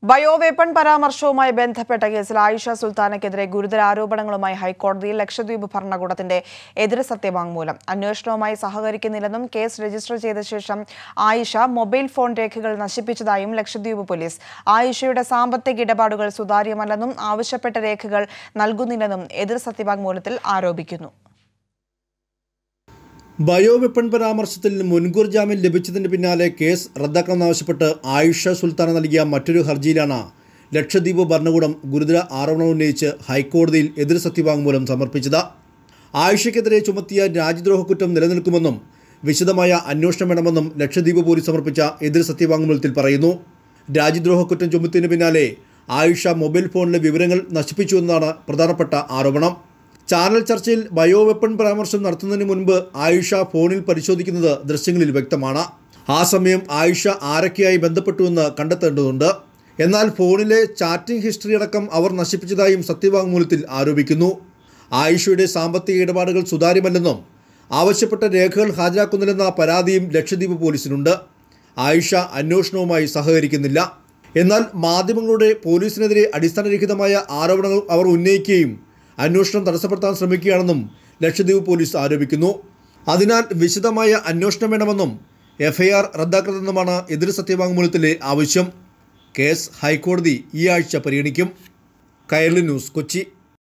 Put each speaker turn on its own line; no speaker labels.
bioweapon പരാമർശവുമായി ബന്ധപ്പെട്ട കേസിൽ ആയിഷ സുൽത്താനയ്ക്കെതിരെ ഗുരുതര ആരോപണങ്ങളുമായി ഹൈക്കോടതിയിൽ ലക്ഷദ്വീപ് ഭരണകൂടത്തിന്റെ എതിർ സത്യവാങ്മൂലം അന്വേഷണവുമായി സഹകരിക്കുന്നില്ലെന്നും കേസ് രജിസ്റ്റർ ചെയ്ത ശേഷം ആയിഷ മൊബൈൽ ഫോൺ രേഖകൾ നശിപ്പിച്ചതായും ലക്ഷദ്വീപ് പോലീസ് ആയിഷയുടെ സാമ്പത്തിക ഇടപാടുകൾ സുതാര്യമല്ലെന്നും ആവശ്യപ്പെട്ട രേഖകൾ നൽകുന്നില്ലെന്നും എതിർ സത്യവാങ്മൂലത്തിൽ ആരോപിക്കുന്നു
ബയോ വെപ്പൺ പരാമർശത്തിൽ മുൻകൂർ ജാമ്യം ലഭിച്ചതിന് പിന്നാലെ കേസ് റദ്ദാക്കണമെന്നാവശ്യപ്പെട്ട് ആയിഷ സുൽത്താന നൽകിയ മറ്റൊരു ഹർജിയിലാണ് ലക്ഷദ്വീപ് ഭരണകൂടം ഗുരുതര ആരോപണം ഉന്നയിച്ച് ഹൈക്കോടതിയിൽ എതിർ സത്യവാങ്മൂലം സമർപ്പിച്ചത് ആയിഷയ്ക്കെതിരെ ചുമത്തിയ രാജ്യദ്രോഹ കുറ്റം നിലനിൽക്കുമെന്നും വിശദമായ അന്വേഷണം വേണമെന്നും ലക്ഷദ്വീപ് പോലീസ് സമർപ്പിച്ച എതിർ സത്യവാങ്മൂലത്തിൽ പറയുന്നു രാജ്യദ്രോഹ കുറ്റം ചുമത്തിയതിന് പിന്നാലെ ആയിഷ മൊബൈൽ ഫോണിലെ വിവരങ്ങൾ നശിപ്പിച്ചുവെന്നാണ് പ്രധാനപ്പെട്ട ആരോപണം ചാനൽ ചർച്ചയിൽ ബയോ വെപ്പൺ പരാമർശം നടത്തുന്നതിന് മുൻപ് ആയിഷ ഫോണിൽ പരിശോധിക്കുന്നത് ദൃശ്യങ്ങളിൽ വ്യക്തമാണ് ആ സമയം ആയിഷ ആരൊക്കെയായി ബന്ധപ്പെട്ടുവെന്ന് കണ്ടെത്തേണ്ടതുണ്ട് എന്നാൽ ഫോണിലെ ചാറ്റിംഗ് ഹിസ്റ്ററി അടക്കം അവർ നശിപ്പിച്ചതായും സത്യവാങ്മൂലത്തിൽ ആരോപിക്കുന്നു ആയിഷയുടെ സാമ്പത്തിക ഇടപാടുകൾ സുതാര്യമല്ലെന്നും ആവശ്യപ്പെട്ട രേഖകൾ ഹാജരാക്കുന്നില്ലെന്ന പരാതിയും ലക്ഷദ്വീപ് പോലീസിനുണ്ട് ആയിഷ അന്വേഷണവുമായി സഹകരിക്കുന്നില്ല എന്നാൽ മാധ്യമങ്ങളുടെ പോലീസിനെതിരെ അടിസ്ഥാനരഹിതമായ ആരോപണങ്ങൾ അവർ ഉന്നയിക്കുകയും അന്വേഷണം തടസ്സപ്പെടുത്താൻ ശ്രമിക്കുകയാണെന്നും ലക്ഷദ്വീപ് പോലീസ് ആരോപിക്കുന്നു അതിനാൽ വിശദമായ അന്വേഷണം വേണമെന്നും എഫ്ഐആർ റദ്ദാക്കരുതെന്നുമാണ് എതിർ സത്യവാങ്മൂലത്തിലെ ആവശ്യം കേസ് ഹൈക്കോടതി ഈ ആഴ്ച പരിഗണിക്കും കൈരളി ന്യൂസ് കൊച്ചി